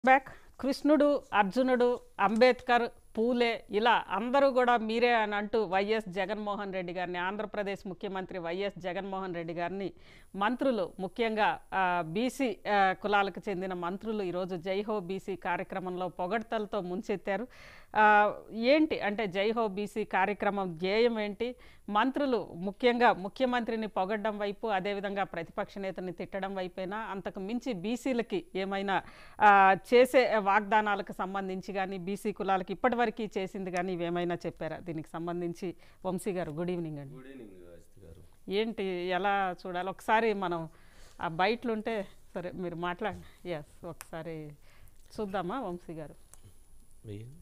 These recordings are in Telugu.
బ్యాక్ కృష్ణుడు అర్జునుడు అంబేద్కర్ పూలే ఇలా అందరూ కూడా మీరే అని అంటూ వైఎస్ జగన్మోహన్ రెడ్డి గారిని ఆంధ్రప్రదేశ్ ముఖ్యమంత్రి వైఎస్ జగన్మోహన్ రెడ్డి గారిని మంత్రులు ముఖ్యంగా బీసీ కులాలకు చెందిన మంత్రులు ఈరోజు జైహో బీసీ కార్యక్రమంలో పొగడ్తలతో ముంచెత్తారు ఆ, ఏంటి అంటే జైహో బీసీ కార్యక్రమం ధ్యేయం ఏంటి మంత్రులు ముఖ్యంగా ముఖ్యమంత్రిని పొగడ్డం వైపు అదేవిధంగా ప్రతిపక్ష నేతని తిట్టడం వైపైనా అంతకు మించి బీసీలకి ఏమైనా ఆ, చేసే వాగ్దానాలకు సంబంధించి కానీ బీసీ కులాలకి ఇప్పటివరకు చేసింది కానీ ఇవేమైనా చెప్పారా దీనికి సంబంధించి వంశీ గారు గుడ్ ఈవినింగ్ అండి గుడ్ ఈవినింగ్ అజిత్ గారు ఏంటి ఎలా చూడాలి ఒకసారి మనం ఆ బయటలుంటే సరే మీరు మాట్లాడండి ఎస్ ఒకసారి చూద్దామా వంశీ గారు వెయ్యండి.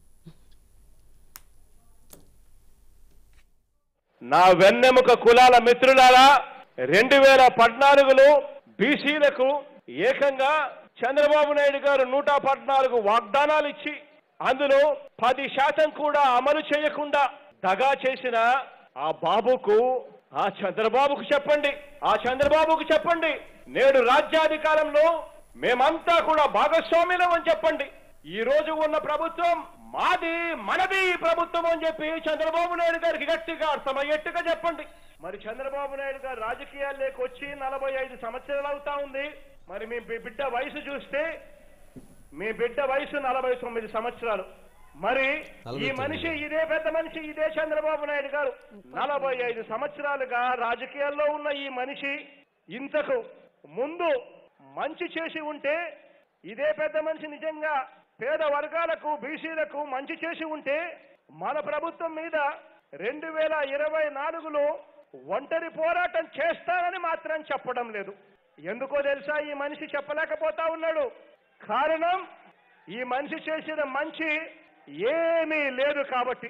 నా వెన్నెముక కులాల మిత్రులారా రెండు వేల పద్నాలుగులో బీసీలకు ఏకంగా చంద్రబాబు నాయుడు గారు నూట పద్నాలుగు వాగ్దానాలు ఇచ్చి అందులో పది శాతం కూడా అమలు చేయకుండా దగా చేసిన ఆ బాబుకు ఆ చంద్రబాబుకు చెప్పండి ఆ చంద్రబాబుకు చెప్పండి నేడు రాజ్యాధికారంలో మేమంతా కూడా భాగస్వామ్యులం అని చెప్పండి ఈ రోజు ఉన్న ప్రభుత్వం మాది మనది ఈ ప్రభుత్వం అని చెప్పి చంద్రబాబు నాయుడు గారికి గట్టిగా అర్థమయ్యేట్టుగా చెప్పండి మరి చంద్రబాబు నాయుడు గారు రాజకీయాల్లోకి వచ్చి నలభై ఐదు సంవత్సరాలు అవుతా ఉంది మరి మీ బి- బిడ్డ వయసు చూస్తే మీ బిడ్డ వయసు నలభై తొమ్మిది సంవత్సరాలు మరి నలభై ఈ తొమ్మిది. మనిషి ఇదే పెద్ద మనిషి ఇదే చంద్రబాబు నాయుడు గారు నలభై ఐదు సంవత్సరాలుగా రాజకీయాల్లో ఉన్న ఈ మనిషి ఇంతకు ముందు మంచి చేసి ఉంటే ఇదే పెద్ద మనిషి నిజంగా పేద వర్గాలకు బీసీలకు మంచి చేసి ఉంటే మన ప్రభుత్వం మీద రెండు వేల ఇరవై నాలుగులో ఒంటరి పోరాటం చేస్తానని మాత్రం చెప్పడం లేదు ఎందుకో తెలుసా ఈ మనిషి చెప్పలేకపోతా ఉన్నాడు కారణం ఈ మనిషి చేసిన మంచి ఏమీ లేదు కాబట్టి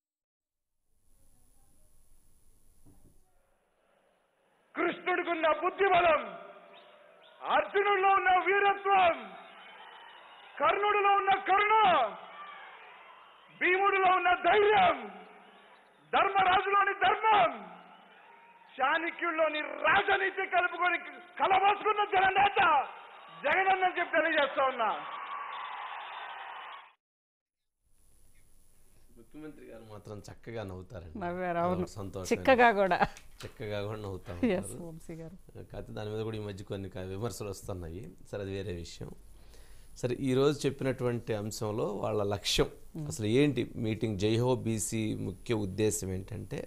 కృష్ణుడికున్న బుద్ధిబలం అర్జునుడిలో ఉన్న వీరత్వం కర్ణుడిలో ఉన్న కరుణ భీముడిలో ఉన్న ధైర్యం ధర్మరాజులోని ధర్మం చాణక్యుల్లోని రాజనీతి కలుపుకొని కలబోసుకున్న జననేత జగనన్న చెప్పి తెలియజేస్తా ఉన్నా ముఖ్యమంత్రి గారు మాత్రం చక్కగా నవ్వుతారండి నవ్వారు అవును నాకు సంతోషం చిక్కగా కూడా చక్కగా కూడా నవ్వుతా ఎస్ ఉంటారు వంశీ గారు కాకపోతే దాని మీద కూడా ఈ మధ్య కొన్ని క- విమర్శలు వస్తున్నాయి సరే అది వేరే విషయం సరే ఈరోజు చెప్పినటువంటి అంశంలో వాళ్ళ లక్ష్యం అసలు ఏంటి మీటింగ్ జైహో బీసీ ముఖ్య ఉద్దేశం ఏంటంటే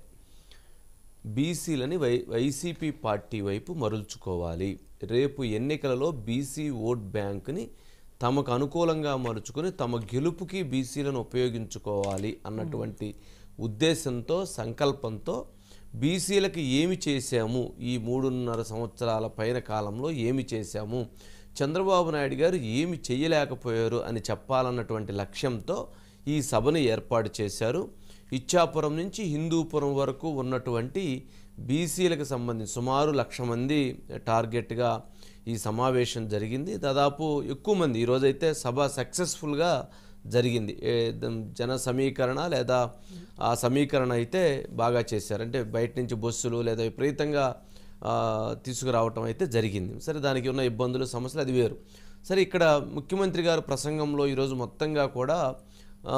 బీసీలని వై వైసీపీ పార్టీ వైపు మరుల్చుకోవాలి రేపు ఎన్నికలలో బీసీ ఓట్ బ్యాంక్ని తమకు అనుకూలంగా మరుచుకొని తమ గెలుపుకి బీసీలను ఉపయోగించుకోవాలి అన్నటువంటి ఉద్దేశంతో సంకల్పంతో బీసీలకు ఏమి చేశాము ఈ మూడున్నర సంవత్సరాల పైన కాలంలో ఏమి చేశాము చంద్రబాబు నాయుడు గారు ఏమి చేయలేకపోయారు అని చెప్పాలన్నటువంటి లక్ష్యంతో ఈ సభను ఏర్పాటు చేశారు ఇచ్చాపురం నుంచి హిందూపురం వరకు ఉన్నటువంటి బీసీలకు సంబంధించి సుమారు లక్ష మంది టార్గెట్గా ఈ సమావేశం జరిగింది దాదాపు ఎక్కువ మంది ఈరోజైతే సభ సక్సెస్ఫుల్గా జరిగింది ఏ ద- జన సమీకరణ లేదా ఆ సమీకరణ అయితే బాగా చేశారు అంటే బయట నుంచి బస్సులు లేదా విపరీతంగా ఆ, తీసుకురావటం అయితే జరిగింది సరే దానికి ఉన్న ఇబ్బందులు సమస్యలు అది వేరు సరే ఇక్కడ ముఖ్యమంత్రి గారు ప్రసంగంలో ఈరోజు మొత్తంగా కూడా ఆ,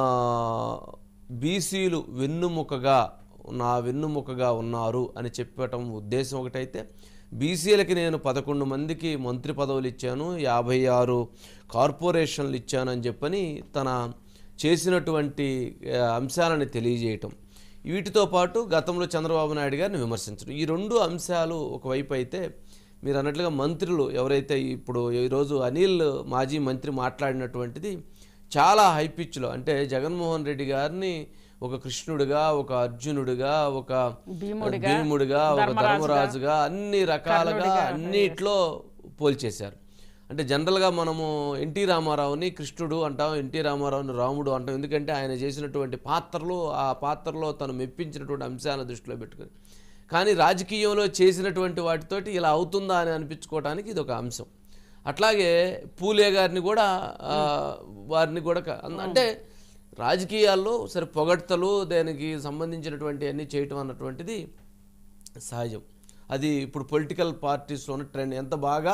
బీసీలు వెన్నుముకగా నా వెన్నుముకగా ఉన్నారు అని చెప్పటం ఉద్దేశం ఒకటైతే బీసీలకి నేను పదకొండు మందికి మంత్రి పదవులు ఇచ్చాను యాభై ఆరు కార్పొరేషన్లు ఇచ్చాను అని చెప్పని తన చేసినటువంటి ఆ, అంశాలను తెలియజేయటం వీటితో పాటు గతంలో చంద్రబాబు నాయుడు గారిని విమర్శించడం ఈ రెండు అంశాలు ఒకవైపు అయితే మీరు అన్నట్లుగా మంత్రులు ఎవరైతే ఇప్పుడు ఈరోజు అనిల్ మాజీ మంత్రి మాట్లాడినటువంటిది చాలా హై పిచ్లో అంటే జగన్మోహన్ రెడ్డి గారిని ఒక కృష్ణుడిగా ఒక అర్జునుడిగా ఒక భీముడిగా, భీముడిగా ఒక ధర్మరాజుగా, ధర్మరాజుగా అన్ని రకాలుగా కర్ణుడిగా, అన్నిట్లో పోల్చేశారు అంటే జనరల్గా మనము ఎన్టీ రామారావుని కృష్ణుడు అంటాం ఎన్టీ రామారావుని రాముడు అంటాం ఎందుకంటే ఆయన చేసినటువంటి పాత్రలు ఆ పాత్రలో తను మెప్పించినటువంటి అంశాలను దృష్టిలో పెట్టుకొని కానీ రాజకీయంలో చేసినటువంటి వాటితోటి ఇలా అవుతుందా అని అనిపించుకోవడానికి ఇది ఒక అంశం అట్లాగే పూలే గారిని కూడా ఆ, వారిని కూడా క- అంటే రాజకీయాల్లో సరే పొగడ్తలు దానికి సంబంధించినటువంటి అన్నీ చేయటం అన్నటువంటిది సహజం అది ఇప్పుడు పొలిటికల్ పార్టీస్లో ఉన్న ట్రెండ్ ఎంత బాగా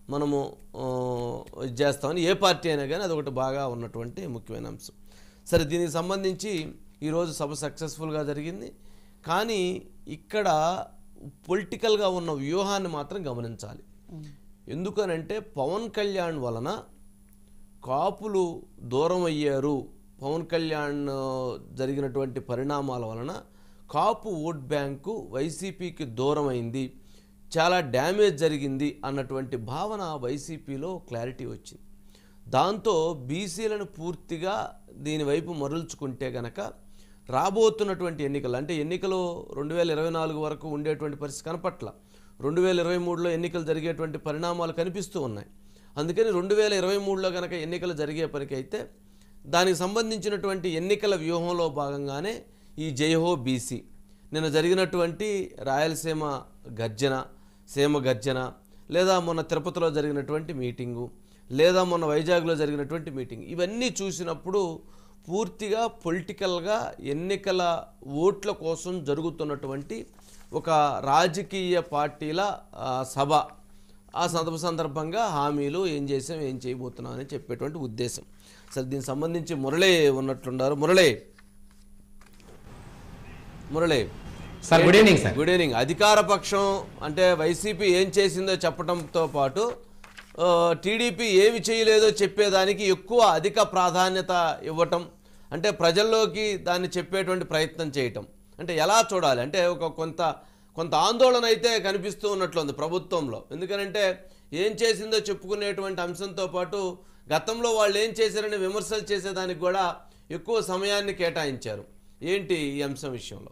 మనము ఆ, ఇది చేస్తామని ఏ పార్టీ అయినా కానీ అదొకటి బాగా ఉన్నటువంటి ముఖ్యమైన అంశం సరే దీనికి సంబంధించి ఈరోజు సభ సక్సెస్ఫుల్గా జరిగింది కానీ ఇక్కడ పొలిటికల్గా ఉన్న వ్యూహాన్ని మాత్రం గమనించాలి ఎందుకనంటే పవన్ కళ్యాణ్ వలన కాపులు దూరం అయ్యారు పవన్ కళ్యాణ్ ఆ, జరిగినటువంటి పరిణామాల వలన కాపు ఓట్ బ్యాంకు వైసీపీకి దూరం అయింది చాలా డ్యామేజ్ జరిగింది అన్నటువంటి భావన వైసీపీలో క్లారిటీ వచ్చింది దాంతో బీసీలను పూర్తిగా దీనివైపు మరల్చుకుంటే గనక రాబోతున్నటువంటి ఎన్నికలు అంటే ఎన్నికలు రెండు వేల ఇరవై నాలుగు వరకు ఉండేటువంటి పరిస్థితి కనపట్ల రెండు వేల ఇరవై మూడులో ఎన్నికలు జరిగేటువంటి పరిణామాలు కనిపిస్తూ ఉన్నాయి అందుకని రెండు వేల ఇరవై మూడులో కనుక ఎన్నికలు జరిగే పనికైతే దానికి సంబంధించినటువంటి ఎన్నికల వ్యూహంలో భాగంగానే ఈ జయహో బీసీ నిన్న జరిగినటువంటి రాయలసీమ గర్జన సీమ గర్జన లేదా మొన్న తిరుపతిలో జరిగినటువంటి మీటింగు లేదా మొన్న వైజాగ్లో జరిగినటువంటి మీటింగ్ ఇవన్నీ చూసినప్పుడు పూర్తిగా పొలిటికల్గా ఎన్నికల ఓట్ల కోసం జరుగుతున్నటువంటి ఒక రాజకీయ పార్టీల ఆ, సభ ఆ సందర్భ సందర్భంగా హామీలు ఏం చేసాం ఏం చేయబోతున్నాం అని చెప్పేటువంటి ఉద్దేశం సరే దీనికి సంబంధించి మురళే ఉన్నట్లున్నారు మురళే మురళే sir good evening sir good evening అధికార పక్షం అంటే వైసీపీ ఏం చేసిందో చెప్పడంతో పాటు ఆ, టీడీపీ ఏమి చేయలేదో చెప్పేదానికి ఎక్కువ అధిక ప్రాధాన్యత ఇవ్వటం అంటే ప్రజల్లోకి దాన్ని చెప్పేటువంటి ప్రయత్నం చేయటం అంటే ఎలా చూడాలి అంటే ఒక కొంత కొంత ఆందోళన అయితే కనిపిస్తూ ఉన్నట్లుంది ప్రభుత్వంలో ఎందుకనంటే ఏం చేసిందో చెప్పుకునేటువంటి అంశంతో పాటు గతంలో వాళ్ళు ఏం చేశారని విమర్శలు చేసేదానికి కూడా ఎక్కువ సమయాన్ని కేటాయించారు ఏంటి ఈ అంశం విషయంలో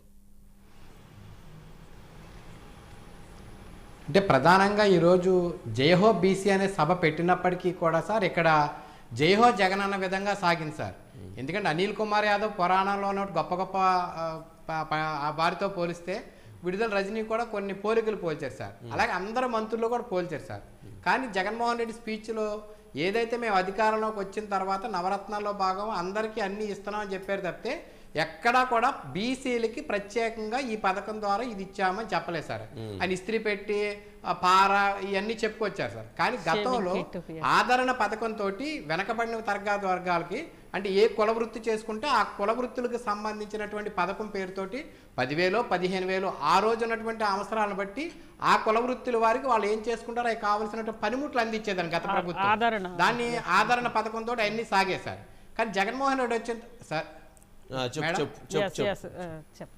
అంటే ప్రధానంగా ఈరోజు జయహో బీసీ అనే సభ పెట్టినప్పటికీ కూడా సార్ ఇక్కడ జయహో జగన్ అన్న విధంగా సాగింది సార్ ఎందుకంటే అనిల్ కుమార్ యాదవ్ పురాణంలో ఉన్న గొప్ప గొప్ప ఆ, ప- ప- ఆ వారితో పోలిస్తే విడుదల రజనీ కూడా కొన్ని పోలికలు పోల్చారు సార్ అలాగే అందరు మంత్రులు కూడా పోల్చారు సార్ కానీ జగన్మోహన్ రెడ్డి స్పీచ్లో ఏదైతే మేము అధికారంలోకి వచ్చిన తర్వాత నవరత్నాల్లో భాగం అందరికీ అన్ని ఇస్తున్నామని చెప్పారు తప్పితే ఎక్కడా కూడా బీసీలకి ప్రత్యేకంగా ఈ పథకం ద్వారా ఇది ఇచ్చామని చెప్పలేదు సార్ ఆయన ఇస్త్రీ పెట్టి ఆ పార ఇవన్నీ చెప్పుకొచ్చారు సార్ కానీ గతంలో kit, yeah. ఆదరణ పథకంతో వెనకబడిన తరగతి వర్గాలకి అంటే ఏ కుల వృత్తి చేసుకుంటే ఆ కుల వృత్తులకు సంబంధించినటువంటి పథకం పేరుతోటి పదివేలు పదిహేను వేలు ఆ రోజు ఉన్నటువంటి అవసరాలను బట్టి ఆ కుల వృత్తుల వారికి వాళ్ళు ఏం చేసుకుంటారో అవి కావాల్సినటువంటి పనిముట్లు అందించేదాన్ని గత ప్రభుత్వం ఆదరణ. దాన్ని ఆదరణ పథకంతో అన్ని సాగేశారు కానీ జగన్మోహన్ రెడ్డి వచ్చిన సార్ ఆ, చెప్పు మేడం? చెప్పు చెప్పు ఎస్ చెప్పు ఎస్ చెప్పండి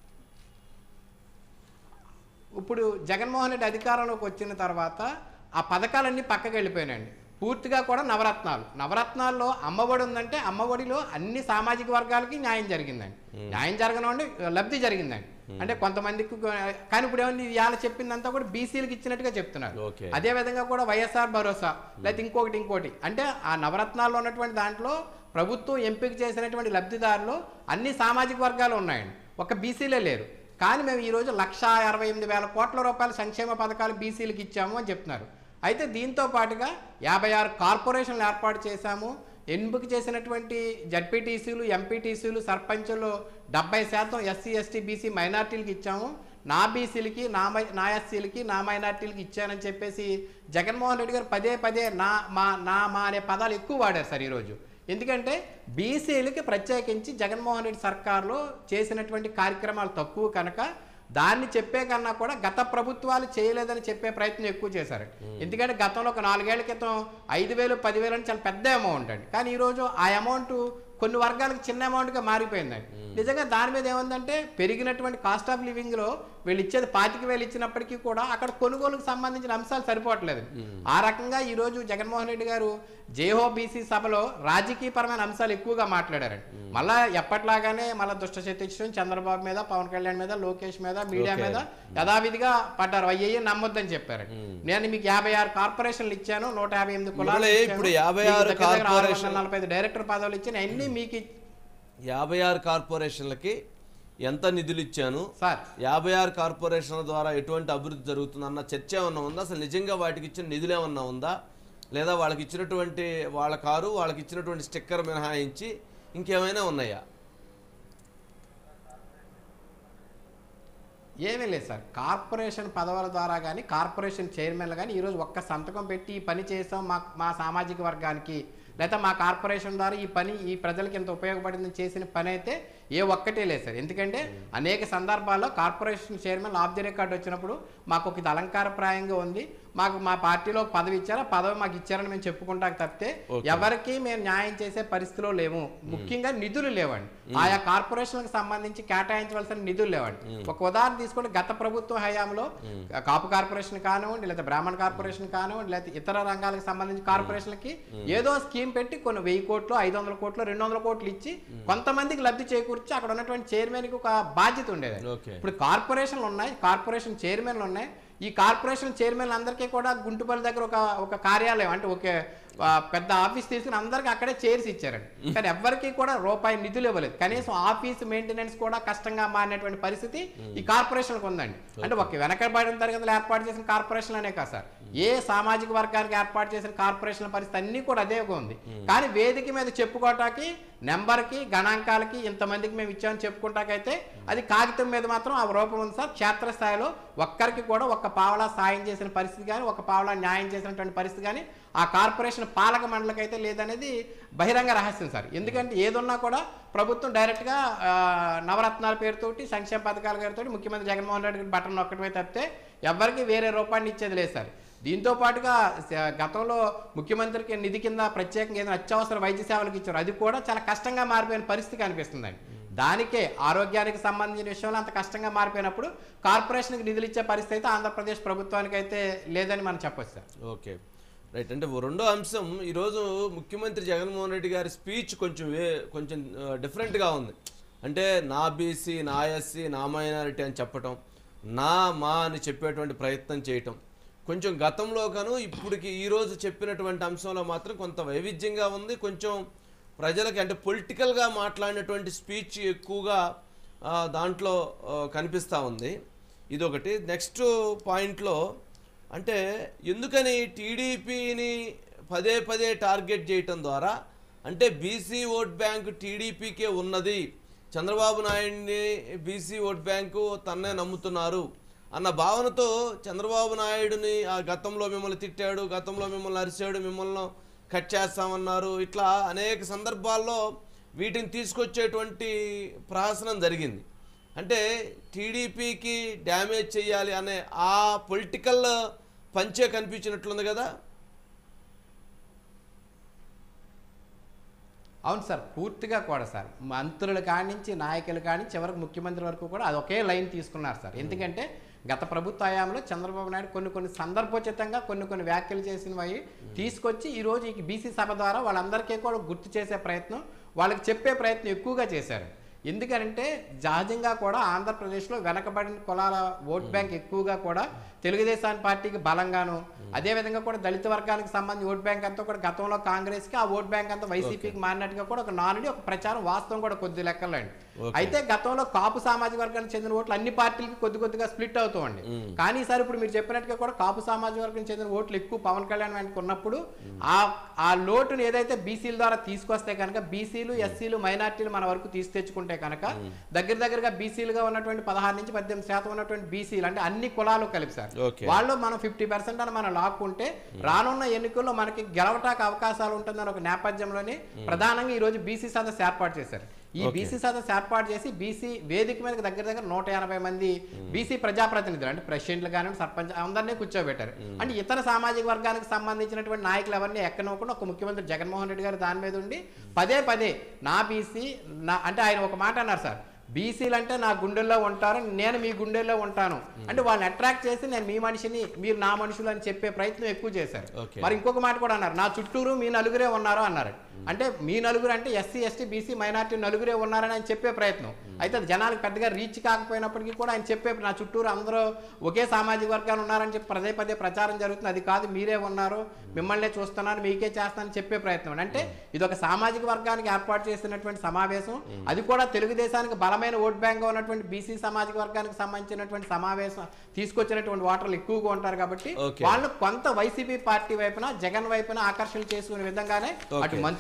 ఇప్పుడు జగన్మోహన్ రెడ్డి అధికారంలోకి వచ్చిన తర్వాత ఆ పథకాలన్నీ పక్కకి వెళ్ళిపోయినాయండి పూర్తిగా కూడా నవరత్నాలు నవరత్నాల్లో అమ్మఒడి ఉందంటే అమ్మఒడిలో అన్ని సామాజిక వర్గాలకి న్యాయం జరిగిందండి న్యాయం జరగనండి లబ్ధి జరిగిందండి అంటే కొంతమందికి కానీ ఇప్పుడు ఏమన్నా ఇవాళ చెప్పిందంతా కూడా బీసీలకు ఇచ్చినట్టుగా చెప్తున్నారు ఓకే. అదే విధంగా కూడా వైఎస్ఆర్ భరోసా లేకపోతే ఇంకొకటి ఇంకోటి అంటే ఆ నవరత్నాల్లో ఉన్నటువంటి దాంట్లో ప్రభుత్వం ఎంపిక చేసినటువంటి లబ్ధిదారులు అన్ని సామాజిక వర్గాలు ఉన్నాయండి ఒక బీసీలే లేరు కానీ మేము ఈరోజు లక్ష అరవై ఎనిమిది వేల కోట్ల రూపాయల సంక్షేమ పథకాలు బీసీలకు ఇచ్చాము అని చెప్తున్నారు అయితే దీంతో పాటుగా యాభై ఆరు కార్పొరేషన్లు ఏర్పాటు చేశాము ఎంపిక చేసినటువంటి జడ్పీటీసీలు ఎంపీటీసీలు సర్పంచులు డెబ్బై శాతం ఎస్సీ ఎస్టీ బీసీ మైనార్టీలకు ఇచ్చాము నా బీసీలకి నా మై నా ఎస్సీలకి నా మైనార్టీలకి ఇచ్చానని చెప్పేసి జగన్మోహన్ రెడ్డి గారు పదే పదే నా మా నా మా అనే పదాలు ఎక్కువ వాడారు సార్ ఈరోజు ఎందుకంటే బీసీలకి ప్రత్యేకించి జగన్మోహన్ రెడ్డి సర్కార్లో చేసినటువంటి కార్యక్రమాలు తక్కువ కనుక దాన్ని చెప్పే కన్నా కూడా గత ప్రభుత్వాలు చేయలేదని చెప్పే ప్రయత్నం ఎక్కువ చేశారు ఎందుకంటే గతంలో ఒక నాలుగేళ్ల క్రితం ఐదు వేలు పదివేలు అని చాలా పెద్ద అమౌంట్ అండి కానీ ఈరోజు ఆ అమౌంట్ కొన్ని వర్గాలకు చిన్న అమౌంట్గా మారిపోయిందండి నిజంగా దాని మీద ఏముందంటే పెరిగినటువంటి కాస్ట్ ఆఫ్ లివింగ్లో వీళ్ళు ఇచ్చేది పాతిక వేలు ఇచ్చినప్పటికీ కూడా అక్కడ కొనుగోలుకు సంబంధించిన అంశాలు సరిపోవట్లేదు ఆ రకంగా ఈరోజు జగన్మోహన్ రెడ్డి గారు జేహో బీసీ సభలో రాజకీయపరమైన అంశాలు ఎక్కువగా మాట్లాడారండి మళ్ళా ఎప్పట్లాగానే మళ్ళీ దుష్ట చతిష్టం చంద్రబాబు మీద పవన్ కళ్యాణ్ మీద లోకేష్ మీద మీడియా Okay. మీద యథావిధిగా పడ్డారు అయ్యే నమ్మొద్దని చెప్పారు నేను మీకు యాభై ఆరు కార్పొరేషన్లు ఇచ్చాను నూట యాభై ఎనిమిది కులాలు మురళి, ఇచ్చాను. ఇప్పుడు 56 మీకు దగ్గర దగ్గర ఆరు వందల కార్పొరేషన్- నలభై ఐదు డైరెక్టర్ పదవులు ఇచ్చాను అన్ని మీకు ఇ- యాభై ఆరు కార్పొరేషన్లకి ఎంత నిధులు ఇచ్చాను సార్ యాభై ఆరు కార్పొరేషన్ల ద్వారా ఎటువంటి అభివృద్ధి జరుగుతుంది అన్న చర్చ ఏమన్నా ఉందా అసలు నిజంగా వాటికి ఇచ్చిన నిధులు ఏమన్నా ఉందా లేదా వాళ్ళకి ఇచ్చినటువంటి వాళ్ళ కారు వాళ్ళకి ఇచ్చినటువంటి స్టిక్కర్ మినహాయించి ఇంకేమైనా ఉన్నాయా ఏమీ లేదు సార్ కార్పొరేషన్ పదవుల ద్వారా కానీ కార్పొరేషన్ చైర్మన్లు కానీ ఈరోజు ఒక్క సంతకం పెట్టి ఈ పని చేసాం మా మా సామాజిక వర్గానికి లేదా మా కార్పొరేషన్ ద్వారా ఈ పని ఈ ప్రజలకి ఎంత ఉపయోగపడిందని చేసిన పని అయితే ఏ ఒక్కటే లేదు సార్ ఎందుకంటే అనేక సందర్భాల్లో corporation chairman off the record వచ్చినప్పుడు మాకు ఒక ఇది అలంకారప్రాయంగా ఉంది మాకు మా పార్టీలో ఒక పదవి ఇచ్చారా పదవి మాకు ఇచ్చారని మేము చెప్పుకుంటాక తప్పితే Okay. ఎవరికి మేము న్యాయం చేసే పరిస్థితిలో లేము ముఖ్యంగా నిధులు లేవండి ఆయా కార్పొరేషన్లకు సంబంధించి కేటాయించవలసిన నిధులు లేవండి ఒక ఉదాహరణ తీసుకుంటే గత ప్రభుత్వ హయాంలో కాపు కార్పొరేషన్ కానివ్వండి లేదా బ్రాహ్మణ కార్పొరేషన్ కానివ్వండి లేదా ఇతర రంగాలకు సంబంధించి కార్పొరేషన్లకి ఏదో స్కీమ్ పెట్టి కొన్ని వెయ్యి కోట్లు ఐదు వందల కోట్లు రెండు వందల కోట్లు ఇచ్చి కొంతమందికి లబ్ధి చేకూర్చి అక్కడ ఉన్నటువంటి చైర్మన్కి ఒక బాధ్యత ఉండేది ఓకే ఇప్పుడు కార్పొరేషన్లు ఉన్నాయి కార్పొరేషన్ చైర్మన్లు ఉన్నాయి ఈ కార్పొరేషన్ చైర్మన్ అందరికీ కూడా గుంటుపల్లి దగ్గర ఒక ఒక కార్యాలయం అంటే ఒక ఆ, పెద్ద ఆఫీస్ తీసుకుని అందరికీ అక్కడే చైర్స్ ఇచ్చారండి కానీ ఎవ్వరికీ కూడా రూపాయి నిధులు ఇవ్వలేదు కనీసం ఆఫీస్ మెయింటెనెన్స్ కూడా కష్టంగా మారినటువంటి పరిస్థితి ఈ కార్పొరేషన్కి ఉందండి అంటే ఒక వెనకబడిన తరగతులు ఏర్పాటు చేసిన కార్పొరేషన్లు అనే కాదు సార్ ఏ సామాజిక వర్గానికి ఏర్పాటు చేసిన కార్పొరేషన్ల పరిస్థితి అన్ని కూడా అదేగా ఉంది కానీ వేదిక మీద చెప్పుకోవటానికి నెంబర్కి గణాంకాలకి ఇంతమందికి మేము ఇచ్చామని చెప్పుకుంటాకైతే అది కాగితం మీద మాత్రం ఆ రూపం ఉంది సార్ క్షేత్రస్థాయిలో ఒక్కరికి కూడా ఒక్క పావలా సాయం చేసిన పరిస్థితి కానీ ఒక పావలా న్యాయం చేసినటువంటి పరిస్థితి కానీ ఆ కార్పొరేషన్ పాలక మండలికైతే లేదనేది బహిరంగ రహస్యం సార్ ఎందుకంటే ఏదున్నా కూడా ప్రభుత్వం డైరెక్ట్గా ఆ, నవరత్నాల పేరుతోటి సంక్షేమ పథకాల పేరుతోటి ముఖ్యమంత్రి జగన్మోహన్ రెడ్డి గారి బటన్ నొక్కడమే తప్పితే ఎవ్వరికి వేరే రూపాన్ని ఇచ్చేది లేదు సార్ దీంతో పాటుగా స- గతంలో ముఖ్యమంత్రికి నిధి కింద ప్రత్యేకంగా ఏదైనా అత్యవసర వైద్య సేవలకు ఇచ్చారు అది కూడా చాలా కష్టంగా మారిపోయిన పరిస్థితి కనిపిస్తుందండి దానికే ఆరోగ్యానికి సంబంధించిన విషయంలో అంత కష్టంగా మారిపోయినప్పుడు కార్పొరేషన్కి నిధులు ఇచ్చే పరిస్థితి అయితే ఆంధ్రప్రదేశ్ ప్రభుత్వానికి అయితే లేదని మనం చెప్పొచ్చు సార్ ఓకే రైట్ అంటే ఓ రెండో అంశం ఈరోజు ముఖ్యమంత్రి జగన్మోహన్ రెడ్డి గారి స్పీచ్ కొంచెం వే కొంచెం ఆ, డిఫరెంట్గా ఉంది అంటే నా బీసీ నా ఎస్సీ నా మైనారిటీ అని చెప్పటం నా మా అని చెప్పేటువంటి ప్రయత్నం చేయటం కొంచెం గతంలో కను ఇప్పటికి ఈరోజు చెప్పినటువంటి అంశంలో మాత్రం కొంత వైవిధ్యంగా ఉంది కొంచెం ప్రజలకి అంటే పొలిటికల్గా మాట్లాడినటువంటి స్పీచ్ ఎక్కువగా ఆ, దాంట్లో కనిపిస్తూ ఉంది ఇదొకటి నెక్స్ట్ పాయింట్లో అంటే ఎందుకని టీడీపీని పదే పదే టార్గెట్ చేయటం ద్వారా అంటే బీసీ ఓట్ బ్యాంక్ టీడీపీకే ఉన్నది చంద్రబాబు నాయుడిని బీసీ ఓట్ బ్యాంకు తన్నే నమ్ముతున్నారు అన్న భావనతో చంద్రబాబు నాయుడుని ఆ గతంలో మిమ్మల్ని తిట్టాడు గతంలో మిమ్మల్ని అరిచాడు మిమ్మల్ని కట్ చేస్తామన్నారు ఇట్లా అనేక సందర్భాల్లో వీటిని తీసుకొచ్చేటువంటి ప్రహసనం జరిగింది అంటే టీడీపీకి డ్యామేజ్ చేయాలి అనే ఆ పొలిటికల్ పంచే కనిపించినట్లుంది కదా అవును సార్ పూర్తిగా కూడా సార్ మంత్రుల కాడి నుంచి నాయకుల కాడి నుంచి చివరికి ముఖ్యమంత్రి వరకు కూడా అది ఒకే లైన్ తీసుకున్నారు సార్ ఎందుకంటే గత ప్రభుత్వ హయాంలో చంద్రబాబు నాయుడు కొన్ని కొన్ని సందర్భోచితంగా కొన్ని కొన్ని వ్యాఖ్యలు చేసినవి తీసుకొచ్చి ఈ రోజు ఈ బీసీ సభ ద్వారా వాళ్ళందరికీ కూడా గుర్తు చేసే ప్రయత్నం వాళ్ళకి చెప్పే ప్రయత్నం ఎక్కువగా చేశారు ఎందుకంటే సహజంగా కూడా ఆంధ్రప్రదేశ్లో వెనకబడిన కులాల ఓట్ బ్యాంక్ ఎక్కువగా కూడా తెలుగుదేశం పార్టీకి బలంగాను అదేవిధంగా కూడా దళిత వర్గానికి సంబంధించి ఓట్ బ్యాంక్ అంతా కూడా గతంలో కాంగ్రెస్కి ఆ ఓట్ బ్యాంక్ అంతా వైసీపీకి మారినట్టుగా కూడా ఒక నానుడి ఒక ప్రచారం వాస్తవం కూడా కొద్ది లెక్కలండి Okay. అయితే గతంలో కాపు సామాజిక వర్గానికి చెందిన ఓట్లు అన్ని పార్టీలకి కొద్ది కొద్దిగా స్ప్లిట్ అవుతామండి కానీ ఈసారి ఇప్పుడు మీరు చెప్పినట్టుగా కూడా కాపు సామాజిక వర్గానికి చెందిన ఓట్లు ఎక్కువ పవన్ కళ్యాణ్ వెనక ఉన్నప్పుడు ఆ ఆ లోటును ఏదైతే బీసీల ద్వారా తీసుకొస్తే కనుక బీసీలు ఎస్సీలు మైనార్టీలు మన వరకు తీసి తెచ్చుకుంటే కనుక దగ్గర దగ్గరగా బీసీలుగా ఉన్నటువంటి పదహారు నుంచి పద్దెనిమిది శాతం ఉన్నటువంటి బీసీలు అంటే అన్ని కులాలు కలిపి సార్ Okay. వాళ్ళు మనం ఫిఫ్టీ పర్సెంట్ అని మనం లాక్కుంటే రానున్న ఎన్నికల్లో మనకి గెలవటానికి అవకాశాలు ఉంటుందని ఒక నేపథ్యంలోనే ప్రధానంగా ఈ రోజు బీసీ సదస్సు ఏర్పాటు చేశారు ఈ Okay. బీసీ సదస్సు ఏర్పాటు చేసి బీసీ వేదిక మీద దగ్గర దగ్గర నూట ఎనభై మంది బీసీ ప్రజాప్రతినిధులు అంటే ప్రెసిడెంట్లు కానివ్వండి సర్పంచ్ అందరినీ కూర్చోబెట్టారు అంటే ఇతర సామాజిక వర్గానికి సంబంధించినటువంటి నాయకులు ఎవరిని ఎక్కనోకుండా ఒక ముఖ్యమంత్రి జగన్మోహన్ రెడ్డి గారు దాని మీద ఉండి పదే పదే నా బీసీ నా అంటే ఆయన ఒక మాట అన్నారు సార్ బీసీలు అంటే నా గుండెల్లో ఉంటారు నేను మీ గుండెల్లో ఉంటాను అంటే వాళ్ళని అట్రాక్ట్ చేసి నేను మీ మనిషిని మీరు నా మనుషులు అని చెప్పే ప్రయత్నం ఎక్కువ చేశారు Okay. మరి ఇంకొక మాట కూడా అన్నారు నా చుట్టూరు మీ నలుగురే ఉన్నారు అన్నారు అంటే మీ నలుగురు అంటే ఎస్సీ ఎస్టీ బీసీ మైనార్టీ నలుగురే ఉన్నారని ఆయన చెప్పే ప్రయత్నం అయితే అది జనాలకు పెద్దగా రీచ్ కాకపోయినప్పటికీ కూడా ఆయన చెప్పే నా చుట్టూరు అందరూ ఒకే సామాజిక వర్గాలు ఉన్నారని చెప్పి పదే పదే ప్రచారం జరుగుతుంది అది కాదు మీరే ఉన్నారు మిమ్మల్నే చూస్తున్నాను మీకే చేస్తానని చెప్పే ప్రయత్నం అంటే ఇది ఒక సామాజిక వర్గానికి ఏర్పాటు చేసినటువంటి సమావేశం అది కూడా తెలుగుదేశానికి బలమైన ఓట్ బ్యాంక్ ఉన్నటువంటి బీసీ సామాజిక వర్గానికి సంబంధించినటువంటి సమావేశం తీసుకొచ్చినటువంటి ఓటర్లు ఎక్కువగా ఉంటారు కాబట్టి Okay. వాళ్ళు కొంత వైసీపీ పార్టీ వైపున జగన్ వైపున ఆకర్షణ చేసుకునే విధంగానే అటు Okay. మంత్రి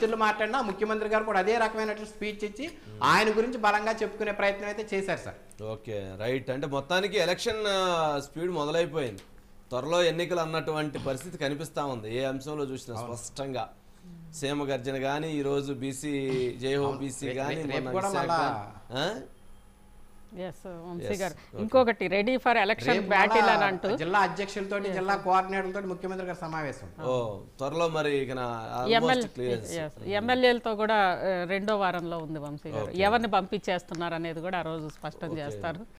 మంత్రులు మాట్లాడినా ముఖ్యమంత్రి గారు కూడా అదే రకమైనటువంటి స్పీచ్ ఇచ్చి ఆయన గురించి బలంగా చెప్పుకునే ప్రయత్నం అయితే చేశారు సార్ ఓకే రైట్ అంటే మొత్తానికి ఎలక్షన్ స్పీడ్ మొదలైపోయింది త్వరలో ఎన్నికలు అన్నటువంటి పరిస్థితి కనిపిస్తా ఉంది ఏ అంశంలో చూసినా స్పష్టంగా సీమ గర్జన కానీ ఈరోజు బీసీ జయహో బీసీ రే- కానీ రేపు మొన్న కూడా విశాఖ మళ్ళా ఆ? ఎస్ వంశీ Yes, గారు okay. ఇంకొకటి రెడీ ఫర్ ఎలక్షన్ రేపు బ్యాటిల్ అని మళ్ళా అంటూ జిల్లా అధ్యక్షులతో జిల్లా కోఆర్డినేటర్లతో ముఖ్యమంత్రి గారి సమావేశం ఓ త్వరలో మరి ఇక ఆల్మోస్ట్ క్లియర్ ఎమ్మెల్యేలతో కూడా ఆ, రెండో వారంలో ఉంది వంశీ గారు ఎవరిని పంపించేస్తున్నారు అనేది కూడా ఆ రోజు స్పష్టం చేస్తారు